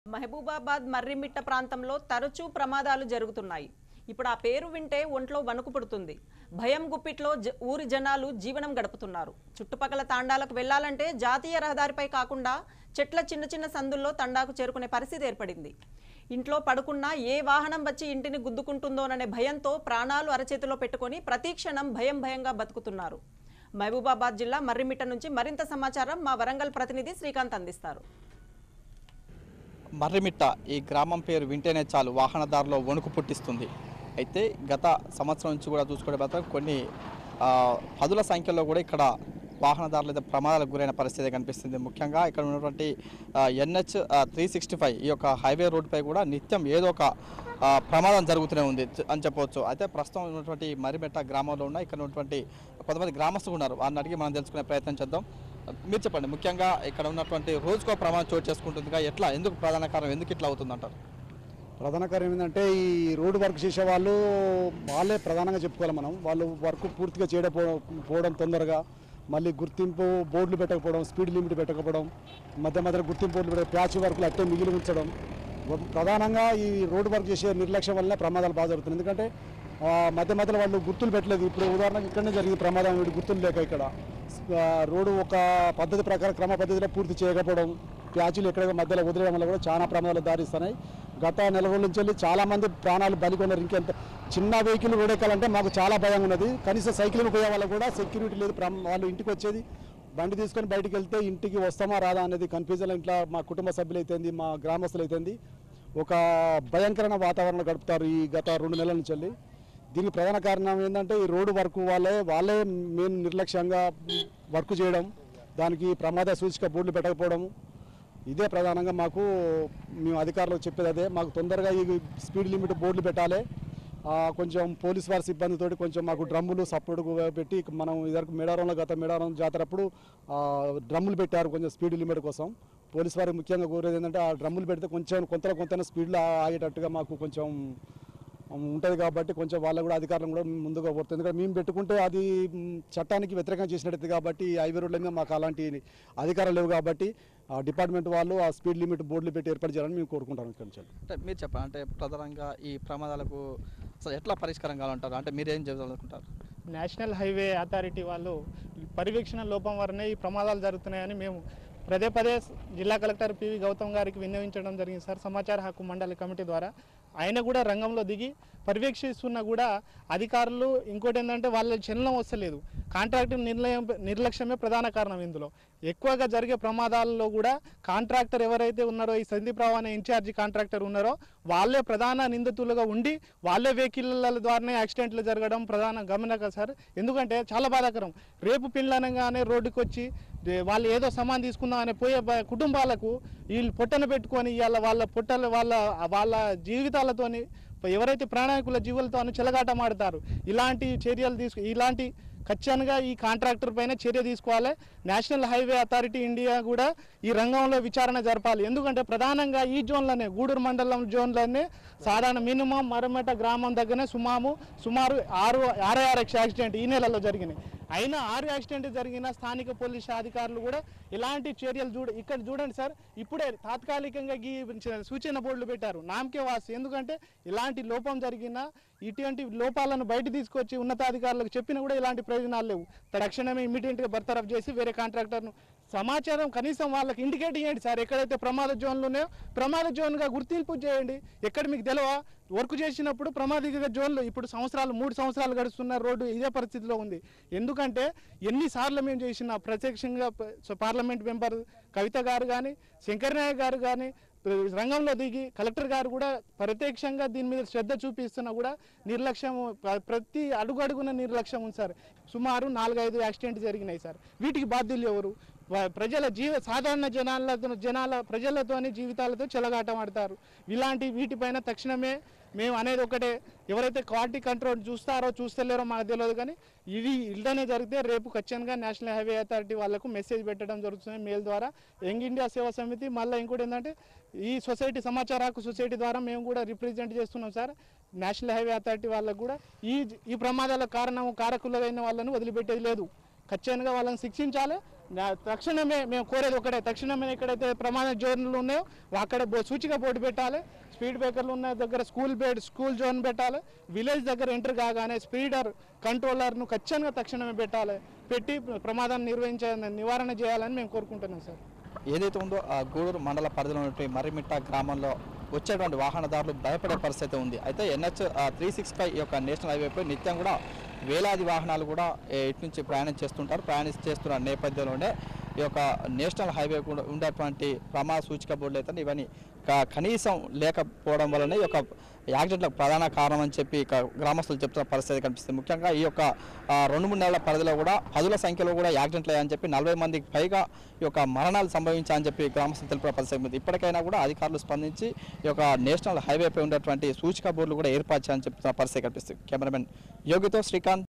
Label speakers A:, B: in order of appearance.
A: మహబూబాబాద్ మర్రిమిట్ట ప్రాంతంలో తరచూ ప్రమాదాలు జరుగుతున్నాయి ఇప్పుడు ఆ పేరు వింటే ఒంట్లో వణుకు పుడుతుంది భయం గుప్పిట్లో జ- ఊరి జనాలు జీవనం గడుపుతున్నారు చుట్టుపక్కల తాండాలకు వెళ్లాలంటే జాతీయ రహదారిపై కాకుండా చెట్ల చిన్న చిన్న సందుల్లో తండాకు చేరుకునే పరిస్థితి ఏర్పడింది ఇంట్లో పడుకున్నా ఏ వాహనం వచ్చి ఇంటిని గుద్దుకుంటుందోననే భయంతో ప్రాణాలు అరచేతిలో పెట్టుకొని ప్రతి క్షణం భయం భయంగా బతుకుతున్నారు మహబూబాబాద్ జిల్లా మర్రిమిట్ట నుంచి మరింత సమాచారం మా వరంగల్ ప్రతినిధి శ్రీకాంత్ అందిస్తారు
B: మర్రిమిట్ట ఈ గ్రామం పేరు వింటేనే చాలు వాహనదారులో వణుకు పుట్టిస్తుంది అయితే గత సంవత్సరం నుంచి కూడా చూసుకుంటే మాత్రం కొన్ని ఆ, పదుల సంఖ్యలో కూడా ఇక్కడ వాహనదారులు అయితే ప్రమాదాలకు గురైన పరిస్థితి కనిపిస్తుంది ముఖ్యంగా ఇక్కడ ఉన్నటువంటి ఎన్హెచ్ త్రీ సిక్స్టీ ఫైవ్ ఈ యొక్క హైవే రోడ్డుపై కూడా నిత్యం ఏదో ఒక ఆ, ప్రమాదం జరుగుతూనే ఉంది చ- అని చెప్పవచ్చు అయితే ప్రస్తుతం ఉన్నటువంటి మర్రిమెట్ట గ్రామంలో ఉన్న ఇక్కడ ఉన్నటువంటి కొంతమంది గ్రామస్తులు ఉన్నారు వారిని అడిగి మనం తెలుసుకునే ప్రయత్నం చేద్దాం మీరు చెప్పండి ముఖ్యంగా ఇక్కడ ఉన్నటువంటి రోజుకో ప్రమాదం చోటు చేసుకుంటుందిగా ఎట్లా ఎందుకు ప్రధాన కారణం ఎందుకు ఇట్లా అవుతుందంటారు
C: ప్రధాన కారణం ఏంటంటే ఈ రోడ్డు వర్క్ చేసే వాళ్ళు వాళ్ళే ప్రధానంగా చెప్పుకోవాలి మనం వాళ్ళు వర్క్ పూర్తిగా చేయకపోవడం పోవడం తొందరగా మళ్ళీ గుర్తింపు బోర్డులు పెట్టకపోవడం స్పీడ్ లిమిట్ పెట్టకపోవడం మధ్య మధ్యలో గుర్తింపు బోర్డులు పెట్టే ప్యాచ్ వర్క్లు అట్టే మిగిలి ఉంచడం ప్రధానంగా ఈ రోడ్డు వర్క్ చేసే నిర్లక్ష్యం వల్లనే ప్రమాదాలు బాగా జరుగుతున్నాయి ఎందుకంటే ఆ, మధ్య మధ్యలో వాళ్ళు గుర్తులు పెట్టలేదు ఇప్పుడు ఉదాహరణకు ఇక్కడనే జరిగింది ప్రమాదం వీడి గుర్తులు లేక ఇక్కడ ఆ, రోడ్డు ఒక పద్ధతి ప్రకారం క్రమ పద్ధతిలో పూర్తి చేయకపోవడం ప్యాచులు ఎక్కడ మధ్యలో వదిలేయడం వల్ల కూడా చాలా ప్రమాదాలు దారిస్తున్నాయి గత నెల రోజుల నుంచి వెళ్ళి చాలా మంది ప్రాణాలు బలికొన్నారు ఇంకెంత చిన్న వెహికల్ రోడ్ ఎక్కాలంటే మాకు చాలా భయం ఉన్నది కనీసం సైకిల్ పోయే వాళ్ళకు కూడా సెక్యూరిటీ లేదు ప్రమ- వాళ్ళు ఇంటికి వచ్చేది బండి తీసుకొని బయటికి వెళ్తే ఇంటికి వస్తామా రాదా అనేది కన్ఫ్యూజన్ ఇంట్లో మా కుటుంబ సభ్యులు అయితేంది మా గ్రామస్తులు అయితేంది ఒక భయంకరమైన వాతావరణం గడుపుతారు ఈ గత రెండు నెలల నుంచి వెళ్ళి దీనికి ప్రధాన కారణం ఏంటంటే ఈ రోడ్డు వర్క్ వాళ్ళే వాళ్ళే మెయిన్ నిర్లక్ష్యంగా వర్క్ చేయడం దానికి ప్రమాద సూచిక బోర్డులు పెట్టకపోవడం ఇదే ప్రధానంగా మాకు మేము అధికారులకు చెప్పేది అదే మాకు తొందరగా ఈ స్పీడ్ లిమిట్ బోర్డులు పెట్టాలి ఆ, కొంచెం పోలీస్ వారి సిబ్బందితోటి కొంచెం మాకు డ్రమ్ములు సపోర్ట్ పెట్టి మనం ఇద్దరు మేడారంలో గత మేడారం జాతరప్పుడు ఆ, డ్రమ్ములు పెట్టారు కొంచెం స్పీడ్ లిమిట్ కోసం పోలీస్ వారికి ముఖ్యంగా కోరేది ఏంటంటే ఆ డ్రమ్ములు పెడితే కొంచెం కొంత కొంత స్పీడ్లో ఆగేటట్టుగా మాకు కొంచెం ఉంటుంది కాబట్టి కొంచెం వాళ్ళకు కూడా అధికారులు కూడా ముందుగా పడుతుంది ఎందుకంటే మేము పెట్టుకుంటే అది మ్, చట్టానికి వ్యతిరేకంగా చేసినట్టు కాబట్టి ఈ హైవే రోడ్ల మీద మాకు అలాంటి అధికారాలు లేవు కాబట్టి ఆ డిపార్ట్మెంట్ వాళ్ళు ఆ స్పీడ్ లిమిట్ బోర్డులు పెట్టి ఏర్పాటు చేయాలని మేము కోరుకుంటాం ఇక్కడ నుంచి
B: అంటే మీరు చెప్పండి అంటే ప్రధానంగా ఈ ప్రమాదాలకు అసలు ఎట్లా పరిష్కారం కావాలంటారు అంటే మీరు ఏం చేయాలనుకుంటారు
D: నేషనల్ హైవే అథారిటీ వాళ్ళు పర్యవేక్షణ లోపం వల్లనే ఈ ప్రమాదాలు జరుగుతున్నాయని మేము పదే పదే జిల్లా కలెక్టర్ పివి గౌతమ్ గారికి విన్నవించడం జరిగింది సార్ సమాచార హక్కు మండలి కమిటీ ద్వారా ఆయన కూడా రంగంలో దిగి పర్యవేక్షిస్తున్నా కూడా అధికారులు ఇంకోటి ఏంటంటే వాళ్ళ చలనం వస్తలేదు కాంట్రాక్ట్ నిర్ణయం నిర్లక్ష్యమే ప్రధాన కారణం ఇందులో ఎక్కువగా జరిగే ప్రమాదాలలో కూడా కాంట్రాక్టర్ ఎవరైతే ఉన్నారో ఈ సందీప్ రావు అనే ఇన్ఛార్జి కాంట్రాక్టర్ ఉన్నారో వాళ్ళే ప్రధాన నిందితులుగా ఉండి వాళ్ళే వెహికల్ల ద్వారానే యాక్సిడెంట్లు జరగడం ప్రధాన గమనక సార్ ఎందుకంటే చాలా బాధాకరం రేపు పిల్లనగానే రోడ్డుకి వచ్చి దే- వాళ్ళు ఏదో సమాన్ తీసుకుందాం అనే పోయే బ- కుటుంబాలకు వీళ్ళు పొట్టన పెట్టుకొని ఇవాళ వాళ్ళ పొట్టలు వాళ్ళ వాళ్ళ జీవితాలతోని ఎవరైతే ప్రాణాయకుల జీవులతో చెలగాటమాడతారు ఇలాంటి చర్యలు తీసుకు ఇలాంటి ఖచ్చితంగా ఈ కాంట్రాక్టర్ పైన చర్య తీసుకోవాలి నేషనల్ హైవే అథారిటీ ఇండియా కూడా ఈ రంగంలో విచారణ జరపాలి ఎందుకంటే ప్రధానంగా ఈ జోన్లోనే గూడూరు మండలం జోన్లోనే సాధారణ మినిమం మరమట గ్రామం దగ్గరనే సుమాము సుమారు ఆరు ఆరు ఆరు యాక్సిడెంట్ ఈ నెలలో జరిగినాయి అయినా ఆరు యాక్సిడెంట్ జరిగిన స్థానిక పోలీస్ అధికారులు కూడా ఇలాంటి చర్యలు చూడ ఇక్కడ చూడండి సార్ ఇప్పుడే తాత్కాలికంగా ఈ సూచన బోర్డులు పెట్టారు నామకే వాసి ఎందుకంటే ఇలాంటి లోపం జరిగినా ఇటువంటి లోపాలను బయట తీసుకొచ్చి ఉన్నతాధికారులకు చెప్పినా కూడా ఇలాంటి ప్రయోజనాలు లేవు తక్షణమే ఇమీడియట్గా బర్తరఫ్ చేసి వేరే కాంట్రాక్టర్ను సమాచారం కనీసం వాళ్ళకి ఇండికేట్ చేయండి సార్ ఎక్కడైతే ప్రమాద జోన్లు ఉన్నాయో ప్రమాద జోన్గా గుర్తింపు చేయండి ఎక్కడ మీకు తెలియవా వర్క్ చేసినప్పుడు ప్రమాదిక జోన్లు ఇప్పుడు సంవత్సరాలు మూడు సంవత్సరాలు గడుస్తున్న రోడ్డు ఇదే పరిస్థితిలో ఉంది ఎందుకంటే ఎన్నిసార్లు మేము చేసిన ప్రత్యక్షంగా ప- సో పార్లమెంట్ మెంబర్ కవిత గారు కానీ శంకర్ నాయక్ గారు కానీ రంగంలో దిగి కలెక్టర్ గారు కూడా ప్రత్యక్షంగా దీని మీద శ్రద్ధ చూపిస్తున్నా కూడా నిర్లక్ష్యం ప్ర- ప్రతి అడుగు అడుగున నిర్లక్ష్యం ఉంది సార్ సుమారు నాలుగైదు యాక్సిడెంట్ జరిగినాయి సార్ వీటికి బాధ్యులు ఎవరు వా- ప్రజల జీవ సాధారణ జనాలతో జనాల ప్రజలతోని జీవితాలతో చెలగాటమాడతారు ఇలాంటి వీటిపైన తక్షణమే మేము అనేది ఒకటే ఎవరైతే క్వాలిటీ కంట్రోల్ చూస్తారో చూస్తలేరో మాకు తెలియదు కానీ ఇది ఇల్టనే జరిగితే రేపు ఖచ్చితంగా నేషనల్ హైవే అథారిటీ వాళ్ళకు మెసేజ్ పెట్టడం జరుగుతుంది మెయిల్ ద్వారా యంగ్ ఇండియా సేవా సమితి మళ్ళీ ఇంకోటి ఏంటంటే ఈ సొసైటీ సమాచార హక్కు సొసైటీ ద్వారా మేము కూడా రిప్రజెంట్ చేస్తున్నాం సార్ నేషనల్ హైవే అథారిటీ వాళ్ళకు కూడా ఈ ఈ ప్రమాదాల కారణం కారకులైన వాళ్ళని వదిలిపెట్టేది లేదు ఖచ్చితంగా వాళ్ళని శిక్షించాలి నా- తక్షణమే మేము కోరేది ఒకటే తక్షణమే ఎక్కడైతే ప్రమాద జోన్లు ఉన్నాయో అక్కడ బో- సూచిక బోర్డు పెట్టాలి స్పీడ్ బ్రేకర్లు ఉన్న దగ్గర స్కూల్ బెడ్ స్కూల్ జోన్ పెట్టాలి విలేజ్ దగ్గర ఎంటర్ కాగానే స్పీడర్ కంట్రోలర్ను ఖచ్చితంగా తక్షణమే పెట్టాలి పెట్టి ప్రమాదాన్ని నిర్వహించే నివారణ చేయాలని మేము కోరుకుంటున్నాం సార్
B: ఏదైతే ఉందో ఆ గూడూరు మండల పరిధిలో ఉన్నటువంటి మర్రిమిట్ట గ్రామంలో వచ్చేటువంటి వాహనదారులు భయపడే పరిస్థితి ఉంది అయితే ఎన్హెచ్ త్రీ సిక్స్ ఫైవ్ ఈ యొక్క నేషనల్ హైవేపై నిత్యం కూడా వేలాది వాహనాలు కూడా ఏ, ఇటు నుంచి ప్రయాణం చేస్తుంటారు ప్రయాణం చేస్తున్న నేపథ్యంలోనే ఈ యొక్క నేషనల్ హైవే కూడా ఉండేటువంటి ప్రమాద సూచిక బోర్డులు అయితే ఇవన్నీ క- కనీసం లేకపోవడం వలన ఈ యొక్క యాక్సిడెంట్లకు ప్రధాన కారణం అని చెప్పి ఇక గ్రామస్తులు చెప్తున్న పరిస్థితి కనిపిస్తుంది ముఖ్యంగా ఈ యొక్క ఆ, రెండు మూడు నెలల పరిధిలో కూడా పదుల సంఖ్యలో కూడా యాక్సిడెంట్లు అయ్యాయని చెప్పి నలభై మందికి పైగా ఈ యొక్క మరణాలు సంభవించాయని చెప్పి గ్రామస్తులు తెలిపిన పరిస్థితి ఉంది ఇప్పటికైనా కూడా అధికారులు స్పందించి ఈ యొక్క నేషనల్ హైవేపై ఉన్నటువంటి సూచిక బోర్డులు కూడా ఏర్పాటు చేయాలని చెప్తున్న పరిస్థితి కనిపిస్తుంది కెమెరామెన్ యోగితో శ్రీకాంత్